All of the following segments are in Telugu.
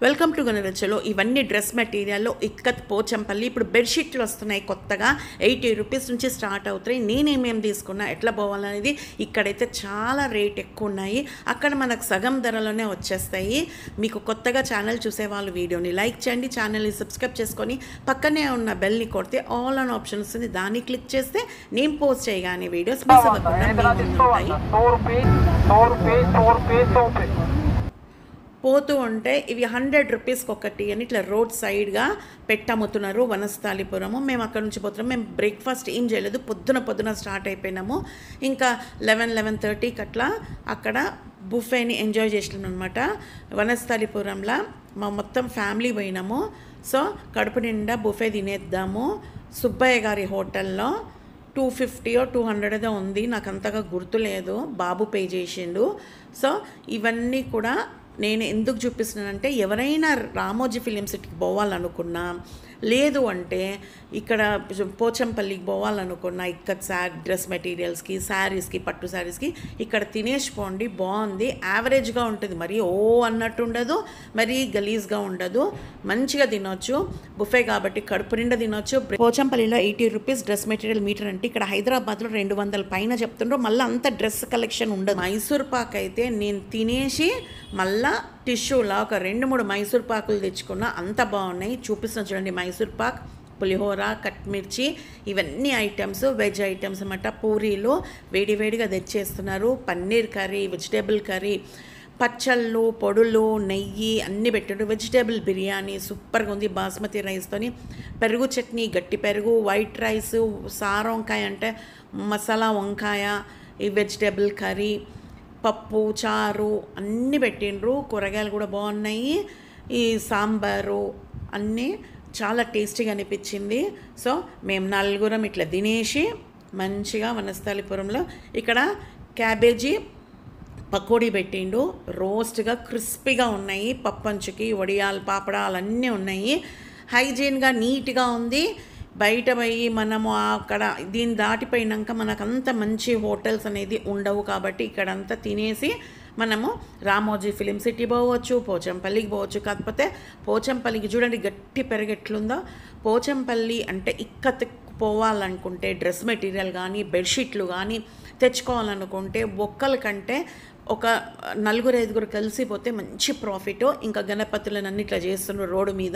వెల్కమ్ టు గణరచలో ఇవన్నీ డ్రెస్ మెటీరియల్లో ఇక్కత్ పోచంపల్లి ఇప్పుడు బెడ్షీట్లు వస్తున్నాయి కొత్తగా ఎయిటీ రూపీస్ నుంచి స్టార్ట్ అవుతాయి నేనేమేం తీసుకున్నా ఎట్లా పోవాలనేది ఇక్కడైతే చాలా రేట్ ఎక్కువ ఉన్నాయి అక్కడ మనకు సగం ధరలోనే వచ్చేస్తాయి మీకు కొత్తగా ఛానల్ చూసే వాళ్ళు వీడియోని లైక్ చేయండి ఛానల్ని సబ్స్క్రైబ్ చేసుకొని పక్కనే ఉన్న బెల్ని కొడితే ఆల్ అన్ ఆప్షన్ వస్తుంది దాన్ని క్లిక్ చేస్తే నేను పోస్ట్ చేయగానే వీడియోస్ మిస్ అవ్వకుండా మీ ముందు ఉంటాయి सौ रुपये सौ रुपये सौ रुपये सौ रुपये పోతూ ఉంటే ఇవి హండ్రెడ్ రూపీస్కి ఒకటి అని ఇట్లా రోడ్ సైడ్గా పెట్టమ్ముతున్నారు వనస్థాలిపురము మేము అక్కడ నుంచి పోతున్నాం మేము బ్రేక్ఫాస్ట్ ఏం చేయలేదు పొద్దున పొద్దున స్టార్ట్ అయిపోయినాము ఇంకా లెవెన్ లెవెన్ థర్టీకి అట్లా అక్కడ బుఫేని ఎంజాయ్ చేసినాం అనమాట వనస్థాలిపురంలో మా మొత్తం ఫ్యామిలీ పోయినాము సో కడుపు నిండా బుఫే తినేద్దాము సుబ్బయ్య గారి హోటల్లో టూ ఫిఫ్టీయో టూ హండ్రెడ్ ఉంది నాకు అంతగా గుర్తులేదు బాబు పే చేసిండు సో ఇవన్నీ కూడా నేను ఎందుకు చూపిస్తున్నానంటే ఎవరైనా రామోజీ ఫిలిం సిటీకి పోవాలనుకున్నా లేదు అంటే ఇక్కడ పోచంపల్లికి పోవాలనుకున్నా ఇక్కడ శారీ డ్రెస్ మెటీరియల్స్కి శారీస్కి పట్టు శారీస్కి ఇక్కడ తినేసిపోండి బాగుంది యావరేజ్గా ఉంటుంది మరి ఓ అన్నట్టు ఉండదు మరీ గలీజ్గా ఉండదు మంచిగా తినొచ్చు బుఫే కాబట్టి కడుపు నిండా తినొచ్చు పోచంపల్లిలో eighty rupees dress material metre అంటే ఇక్కడ హైదరాబాద్లో రెండు వందల పైన చెప్తుండ్రు మళ్ళీ అంత డ్రెస్ కలెక్షన్ ఉండదు మైసూర్ పాక్ అయితే నేను తినేసి మళ్ళా టిష్యూలా ఒక రెండు మూడు మైసూర్ పాకులు తెచ్చుకున్నా అంత బాగున్నాయి చూపిస్తున్నా చూడండి మైసూర్ పాక్ పులిహోర కట్మిర్చి ఇవన్నీ ఐటమ్స్ వెజ్ ఐటమ్స్ అన్నమాట పూరీలు వేడివేడిగా తెచ్చేస్తున్నారు పన్నీర్ కర్రీ వెజిటేబుల్ కర్రీ పచ్చళ్ళు పొడులు నెయ్యి అన్నీ పెట్టారు వెజిటేబుల్ బిర్యానీ సూపర్గా ఉంది బాస్మతి రైస్తోని పెరుగు చట్నీ గట్టి పెరుగు వైట్ రైస్ సార వంకాయ అంటే మసాలా వంకాయ ఈ వెజిటేబుల్ కర్రీ పప్పు చారు అన్నీ పెట్టిండ్రు కూరగాయలు కూడా బాగున్నాయి ఈ సాంబారు అన్నీ చాలా టేస్టీగా అనిపించింది సో మేము నలుగురం ఇట్లా తినేసి మంచిగా వనస్థలిపురంలో ఇక్కడ క్యాబేజీ పకోడీ పెట్టిండు రోస్ట్గా క్రిస్పీగా ఉన్నాయి పప్పంచుకి వడియాలు పాపడాలు అన్నీ ఉన్నాయి హైజీన్గా నీట్గా ఉంది బయట పోయి మనము అక్కడ దీన్ని దాటిపోయినాక మనకు అంత మంచి హోటల్స్ అనేది ఉండవు కాబట్టి ఇక్కడంతా తినేసి మనము రామోజీ ఫిలిం సిటీ పోవచ్చు పోచంపల్లికి పోవచ్చు కాకపోతే పోచంపల్లికి చూడండి గట్టి పెరగెట్లుందో పోచంపల్లి అంటే ఇక్క పోవాలనుకుంటే డ్రెస్ మెటీరియల్ కానీ బెడ్షీట్లు కానీ తెచ్చుకోవాలనుకుంటే ఒక్కల కంటే ఒక నలుగురు ఐదుగురు కలిసిపోతే మంచి ప్రాఫిట్ ఇంకా గణపతులను అన్ని ఇట్లా చేస్తున్నారు రోడ్డు మీద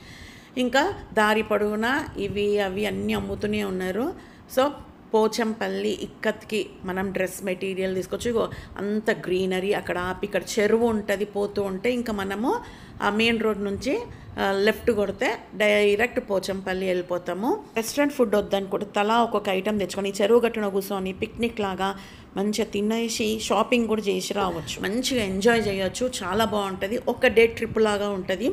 ఇంకా దారి పొడవునా ఇవి అవి అన్నీ అమ్ముతూనే ఉన్నారు సో పోచంపల్లి ఇక్కత్కి మనం డ్రెస్ మెటీరియల్ తీసుకొచ్చి ఇగో అంత గ్రీనరీ అక్కడ ఆపి ఇక్కడ చెరువు ఉంటుంది పోతూ ఉంటే ఇంకా మనము ఆ మెయిన్ రోడ్ నుంచి లెఫ్ట్ కొడితే డైరెక్ట్ పోచంపల్లి వెళ్ళిపోతాము రెస్టారెంట్ ఫుడ్ వద్దనుకుంటే తలా ఒక్కొక్క ఐటెం తెచ్చుకొని ఈ చెరువు గట్టున కూర్చొని పిక్నిక్ లాగా మంచిగా తినేసి షాపింగ్ కూడా చేసి రావచ్చు మంచిగా ఎంజాయ్ చేయొచ్చు చాలా బాగుంటుంది ఒక డే ట్రిప్ లాగా ఉంటుంది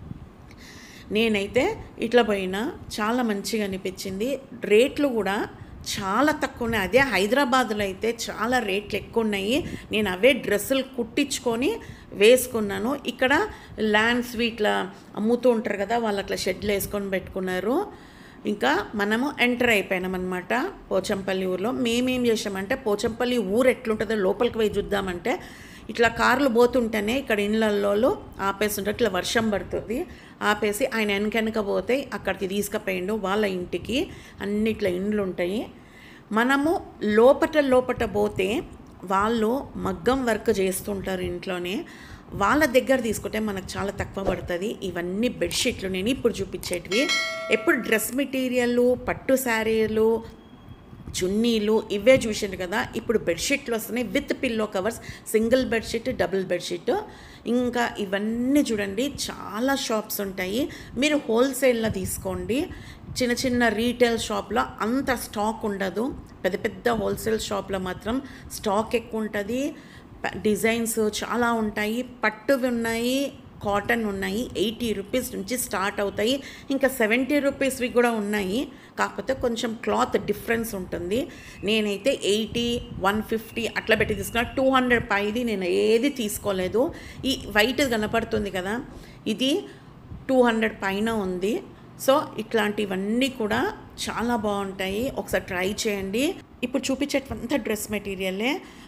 నేనైతే ఇట్లా పోయినా చాలా మంచిగా అనిపించింది రేట్లు కూడా చాలా తక్కువ ఉన్నాయి అదే హైదరాబాద్లో అయితే చాలా రేట్లు ఎక్కువ ఉన్నాయి నేను అవే డ్రెస్సులు కుట్టించుకొని వేసుకున్నాను ఇక్కడ ల్యాండ్ స్వీట్ల అమ్ముతూ ఉంటారు కదా వాళ్ళు అట్లా షెడ్లు వేసుకొని పెట్టుకున్నారు ఇంకా మనము ఎంటర్ అయిపోయినాం అనమాట పోచంపల్లి ఊర్లో మేమేం చేసామంటే పోచంపల్లి ఊరు ఎట్లుంటుందో లోపలికి పోయి చూద్దామంటే ఇట్లా కార్లు పోతుంటేనే ఇక్కడ ఇళ్ళల్లో ఆపేస్తుంటారు ఇట్లా వర్షం పడుతుంది ఆపేసి ఆయన వెనకెనక పోతే అక్కడికి తీసుకుపోయిండు వాళ్ళ ఇంటికి అన్ని ఇట్లా ఇండ్లు ఉంటాయి మనము లోపట లోపట పోతే వాళ్ళు మగ్గం వర్క్ చేస్తుంటారు ఇంట్లోనే వాళ్ళ దగ్గర తీసుకుంటే మనకు చాలా తక్కువ పడుతుంది ఇవన్నీ బెడ్షీట్లు నేను ఇప్పుడు చూపించేటివి ఎప్పుడు డ్రెస్ మెటీరియల్ పట్టు శారీలు చున్నీలు ఇవే చూసిండు కదా ఇప్పుడు బెడ్షీట్లు వస్తున్నాయి with pillow covers single bedsheet double bedsheet ఇంకా ఇవన్నీ చూడండి చాలా షాప్స్ ఉంటాయి మీరు హోల్సేల్లో తీసుకోండి చిన్న చిన్న రీటైల్ షాప్లో అంత స్టాక్ ఉండదు పెద్ద పెద్ద హోల్సేల్ షాప్లో మాత్రం స్టాక్ ఎక్కువ ఉంటుంది డిజైన్స్ చాలా ఉంటాయి పట్టువి ఉన్నాయి కాటన్ ఉన్నాయి ఎయిటీ రూపీస్ నుంచి స్టార్ట్ అవుతాయి ఇంకా సెవెంటీ రూపీస్వి కూడా ఉన్నాయి కాకపోతే కొంచెం క్లాత్ డిఫరెన్స్ ఉంటుంది నేనైతే ఎయిటీ వన్ ఫిఫ్టీ అట్లా పెట్టి తీసుకున్నా టూ హండ్రెడ్ పైది నేను ఏది తీసుకోలేదు ఈ వైట్ కనపడుతుంది కదా ఇది టూ హండ్రెడ్ పైన ఉంది సో ఇట్లాంటివన్నీ కూడా చాలా బాగుంటాయి ఒకసారి ట్రై చేయండి ఇప్పుడు చూపించేటంతా డ్రెస్ మెటీరియలే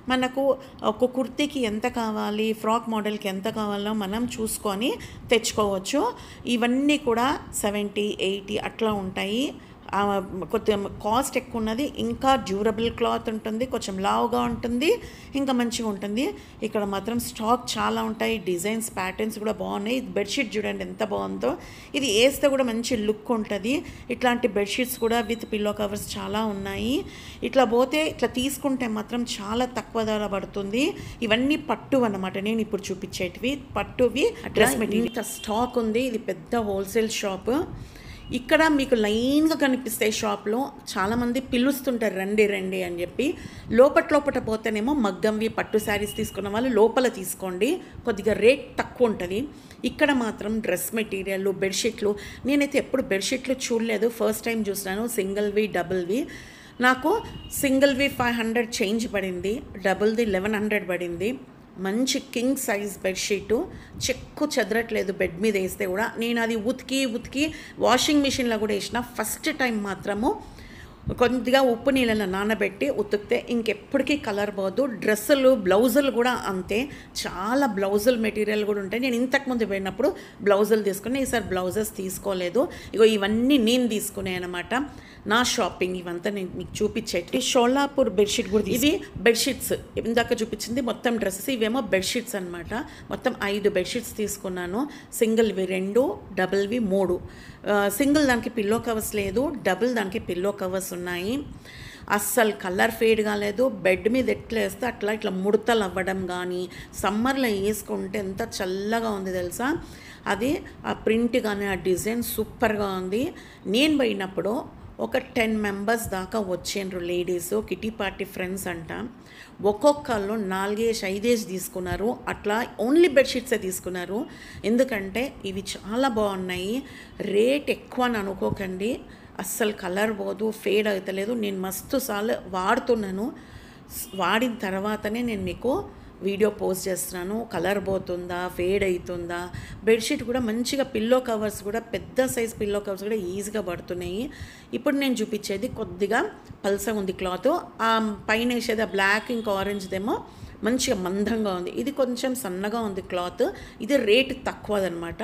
మనకు ఒక కుర్తీకి ఎంత కావాలి ఫ్రాక్ మోడల్కి ఎంత కావాలో మనం చూసుకొని తెచ్చుకోవచ్చు ఇవన్నీ కూడా సెవెంటీ ఎయిటీ అట్లా ఉంటాయి ఆ, కొద్దిగా కాస్ట్ ఎక్కువ ఉన్నది ఇంకా డ్యూరబుల్ క్లాత్ ఉంటుంది కొంచెం లావుగా ఉంటుంది ఇంకా మంచిగా ఉంటుంది ఇక్కడ మాత్రం స్టాక్ చాలా ఉంటాయి డిజైన్స్ ప్యాటర్న్స్ కూడా బాగున్నాయి బెడ్షీట్ చూడండి ఎంత బాగుందో ఇది వేస్తే కూడా మంచి లుక్ ఉంటుంది ఇట్లాంటి బెడ్షీట్స్ కూడా విత్ పిల్లో కవర్స్ చాలా ఉన్నాయి ఇట్లా పోతే ఇట్లా తీసుకుంటే మాత్రం చాలా తక్కువ ధర పడుతుంది ఇవన్నీ పట్టు అన్నమాట నేను ఇప్పుడు చూపించేటివి పట్టువి డ్రెస్ మెటీరియల్ ఇంత స్టాక్ ఉంది ఇది పెద్ద హోల్సేల్ షాప్ ఇక్కడ మీకు లైన్గా కనిపిస్తాయి షాప్లో చాలామంది పిలుస్తుంటారు రండి రండి అని చెప్పి లోపట లోపట పోతేనేమో మగ్గంవి పట్టు శారీస్ తీసుకున్న వాళ్ళు లోపల తీసుకోండి కొద్దిగా రేట్ తక్కువ ఉంటుంది ఇక్కడ మాత్రం డ్రెస్ మెటీరియల్ బెడ్షీట్లు నేనైతే ఎప్పుడు బెడ్షీట్లు చూడలేదు ఫస్ట్ టైం చూసినాను సింగిల్వి డబుల్వి నాకు సింగిల్వి ఫైవ్ హండ్రెడ్ చేంజ్ పడింది డబుల్ది లెవెన్ హండ్రెడ్ పడింది మంచి కింగ్ సైజ్ బెడ్షీటు చెక్కు చెదరట్లేదు బెడ్ మీద వేస్తే కూడా నేను అది ఉతికి ఉతికి వాషింగ్ మిషన్లో కూడా వేసిన ఫస్ట్ టైం మాత్రము కొద్దిగా ఉప్పు నీళ్ళలో నానబెట్టి ఉతికితే ఇంకెప్పటికీ కలర్ పోదు డ్రెస్సులు బ్లౌజులు కూడా అంతే చాలా బ్లౌజులు మెటీరియల్ కూడా ఉంటాయి నేను ఇంతకుముందు పోయినప్పుడు బ్లౌజులు తీసుకుని ఈసారి బ్లౌజెస్ తీసుకోలేదు ఇగో ఇవన్నీ నేను తీసుకున్నాయి అనమాట నా షాపింగ్ ఇవంతా నేను మీకు చూపించేటి షోలాపూర్ బెడ్షీట్ కూడా ఇవి బెడ్షీట్స్ ఇందాక చూపించింది మొత్తం డ్రెస్సెస్ ఇవేమో బెడ్షీట్స్ అనమాట మొత్తం ఐదు బెడ్షీట్స్ తీసుకున్నాను సింగిల్వి రెండు డబుల్వి మూడు ఆ, సింగిల్ దానికి పిల్లో కవర్స్ లేదు డబుల్ దానికి పిల్లో కవర్స్ ఉన్నాయి అస్సలు కలర్ ఫేడ్ కాలేదు బెడ్ మీద ఎట్లా వేస్తే అట్లా ఇట్లా ముడతలు అవ్వడం కానీ సమ్మర్లో వేసుకుంటే ఎంత చల్లగా ఉంది తెలుసా అది ఆ ప్రింట్ కానీ ఆ డిజైన్ సూపర్గా ఉంది నేను పోయినప్పుడు ఒక టెన్ మెంబర్స్ దాకా వచ్చిండ్రు లేడీస్ కిటీ పార్టీ ఫ్రెండ్స్ అంట ఒక్కొక్కళ్ళు నాలుగేసి ఐదేసి తీసుకున్నారు అట్లా ఓన్లీ బెడ్షీట్సే తీసుకున్నారు ఎందుకంటే ఇవి చాలా బాగున్నాయి రేట్ ఎక్కువ అని అనుకోకండి అస్సలు కలర్ పోదు ఫేడ్ అవుతలేదు నేను మస్తు సార్లు వాడుతున్నాను స్- వాడిన తర్వాతనే నేను మీకు వీడియో పోస్ట్ చేస్తున్నాను కలర్ పోతుందా ఫేడ్ అవుతుందా బెడ్షీట్ కూడా మంచిగా పిల్లో కవర్స్ కూడా పెద్ద సైజ్ పిల్లో కవర్స్ కూడా ఈజీగా పడుతున్నాయి ఇప్పుడు నేను చూపించేది కొద్దిగా పల్సగా ఉంది క్లాత్ ఆ పైన వేసేది ఆ బ్లాక్ ఇంకా ఆరెంజ్దేమో మంచిగా మందంగా ఉంది ఇది కొంచెం సన్నగా ఉంది క్లాత్ ఇది రేట్ తక్కువదనమాట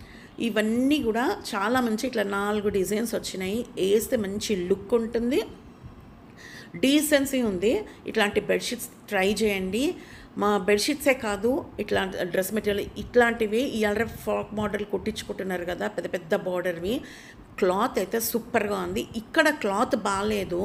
ఇవన్నీ కూడా చాలా మంచి ఇట్లా నాలుగు డిజైన్స్ వచ్చినాయి వేస్తే మంచి లుక్ ఉంటుంది డీసెన్సీ ఉంది ఇట్లాంటి బెడ్షీట్స్ ట్రై చేయండి మా బెడ్షీట్సే కాదు ఇట్లా డ్రెస్ మెటీరియల్ ఇట్లాంటివి ఇవాళ ఫ్రాక్ మోడల్ కుట్టించుకుంటున్నారు కదా పెద్ద పెద్ద బార్డర్వి క్లాత్ అయితే సూపర్గా ఉంది ఇక్కడ క్లాత్ బాగాలేదు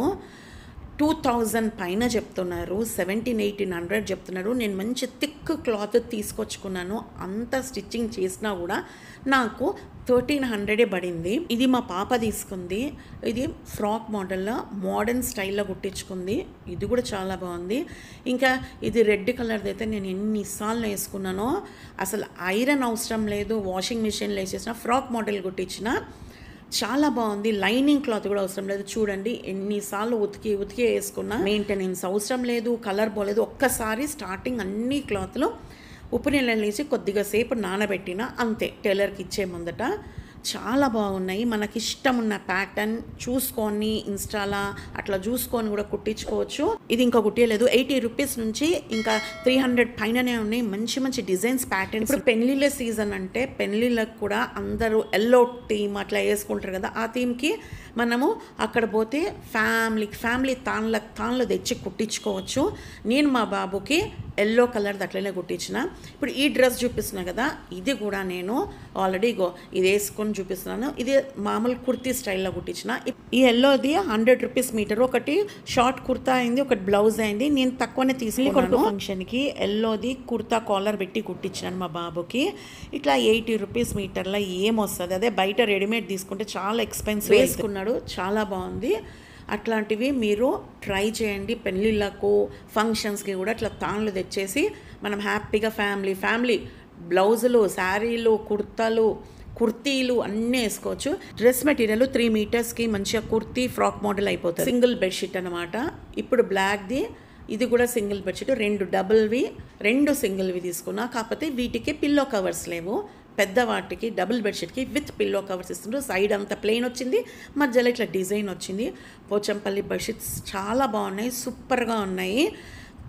టూ థౌజండ్ పైన చెప్తున్నారు సెవెంటీన్ ఎయిటీన్ హండ్రెడ్ చెప్తున్నారు నేను మంచి థిక్ క్లాత్ తీసుకొచ్చుకున్నాను అంత స్టిచ్చింగ్ చేసినా కూడా నాకు థర్టీన్ హండ్రెడే పడింది ఇది మా పాప తీసుకుంది ఇది ఫ్రాక్ మోడల్లో మోడర్న్ స్టైల్లో కుట్టించుకుంది ఇది కూడా చాలా బాగుంది ఇంకా ఇది రెడ్ కలర్ది అయితే నేను ఎన్నిసార్లు వేసుకున్నానో అసలు ఐరన్ అవసరం లేదు వాషింగ్ మిషన్లో వేసేసిన ఫ్రాక్ మోడల్ కుట్టించిన చాలా బాగుంది లైనింగ్ క్లాత్ కూడా అవసరం లేదు చూడండి ఎన్నిసార్లు ఉతికి ఉతికి వేసుకున్నా మెయింటెనెన్స్ అవసరం లేదు కలర్ పోలేదు ఒక్కసారి స్టార్టింగ్ అన్ని క్లాత్లు ఉప్పు నీళ్ళని వేసి కొద్దిగా సేపు నానబెట్టిన అంతే టైలర్కి ఇచ్చే ముందట చాలా బాగున్నాయి మనకి ఇష్టం ఉన్న ప్యాటర్న్ చూసుకొని ఇన్స్టాలా అట్లా చూసుకొని కూడా కుట్టించుకోవచ్చు ఇది ఇంకా కుట్టియలేదు ఎయిటీ రూపీస్ నుంచి ఇంకా త్రీ హండ్రెడ్ పైననే ఉన్నాయి మంచి మంచి డిజైన్స్ ప్యాటర్న్స్ ఇప్పుడు పెళ్లిళ్ళ సీజన్ అంటే పెళ్లిళ్ళకు కూడా అందరూ ఎల్లో థీమ్ అట్లా వేసుకుంటారు కదా ఆ థీమ్కి మనము అక్కడ పోతే ఫ్యామిలీ ఫ్యామిలీ తాన్ల తాన్లు తెచ్చి కుట్టించుకోవచ్చు నేను మా బాబుకి ఎల్లో కలర్ అట్లనే కుట్టించిన ఇప్పుడు ఈ డ్రెస్ చూపిస్తున్నా కదా ఇది కూడా నేను ఆల్రెడీ గో ఇది వేసుకొని చూపిస్తున్నాను ఇది మామూలు కుర్తీ స్టైల్లో కుట్టించిన ఈ ఎల్లోది హండ్రెడ్ రూపీస్ మీటర్ ఒకటి షార్ట్ కుర్తా అయింది ఒకటి బ్లౌజ్ అయింది నేను తక్కువనే తీసుకున్నాను ఫంక్షన్కి ఎల్లోది కుర్తా కాలర్ పెట్టి కుట్టించినాను మా బాబుకి ఇట్లా ఎయిటీ రూపీస్ మీటర్లో ఏమొస్తుంది అదే బయట రెడీమేడ్ తీసుకుంటే చాలా ఎక్స్పెన్సివ్ వేసుకున్నాడు చాలా బాగుంది అట్లాంటివి మీరు ట్రై చేయండి పెళ్ళిళ్ళకు ఫంక్షన్స్కి కూడా ఇట్లా తాన్లు తెచ్చేసి మనం హ్యాపీగా ఫ్యామిలీ ఫ్యామిలీ బ్లౌజులు శారీలు కుర్తాలు కుర్తీలు అన్నీ వేసుకోవచ్చు డ్రెస్ మెటీరియల్ త్రీ మీటర్స్కి మంచిగా కుర్తీ ఫ్రాక్ మోడల్ అయిపోతుంది సింగిల్ బెడ్షీట్ అనమాట ఇప్పుడు బ్లాక్ది ఇది కూడా సింగిల్ బెడ్షీట్ రెండు డబుల్వి రెండు సింగిల్వి తీసుకున్నా కాకపోతే వీటికి పిల్లో కవర్స్ లేవు పెద్ద వాటికి డబుల్ బెడ్షీట్కి విత్ పిల్లో కవర్స్ ఇస్తుండ్రు సైడ్ అంతా ప్లెయిన్ వచ్చింది మధ్యలో ఇట్లా డిజైన్ వచ్చింది పోచంపల్లి బెడ్షీట్స్ చాలా బాగున్నాయి సూపర్గా ఉన్నాయి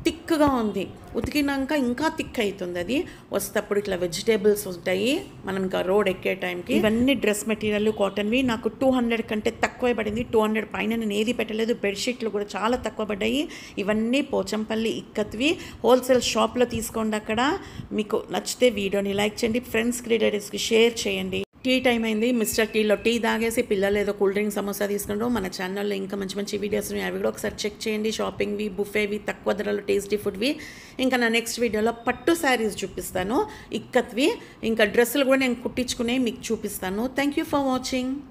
థిక్గా ఉంది ఉతికినాక ఇంకా థిక్ అవుతుంది అది వస్తేప్పుడు ఇట్లా వెజిటేబుల్స్ ఉంటాయి మనం ఇంకా రోడ్ ఎక్కే టైంకి ఇవన్నీ డ్రెస్ మెటీరియల్ కాటన్వి నాకు టూ హండ్రెడ్ కంటే తక్కువే పడింది టూ హండ్రెడ్ పైన నేను ఏది పెట్టలేదు బెడ్షీట్లు కూడా చాలా తక్కువ పడ్డాయి ఇవన్నీ పోచంపల్లి ఇక్కత్వి హోల్సేల్ షాప్లో తీసుకోండి అక్కడ మీకు నచ్చితే వీడియోని లైక్ చేయండి ఫ్రెండ్స్కి రిలేటివ్స్కి షేర్ చేయండి టీ టైం అయింది మిస్టర్ టీలో టీ తాగేసి పిల్లలు ఏదో కూల్ డ్రింక్ సమోసా తీసుకుంటారు మన ఛానల్లో ఇంకా మంచి మంచి వీడియోస్ ఉన్నాయి అవి కూడా ఒకసారి చెక్ చేయండి షాపింగ్వి బుఫేవి తక్కువ ధరలో టేస్టీ ఫుడ్వి ఇంకా నా నెక్స్ట్ వీడియోలో పట్టు శారీస్ చూపిస్తాను ఇక్కత్వి ఇంకా డ్రెస్సులు కూడా నేను కుట్టించుకునే మీకు చూపిస్తాను థ్యాంక్ యూ ఫర్ వాచింగ్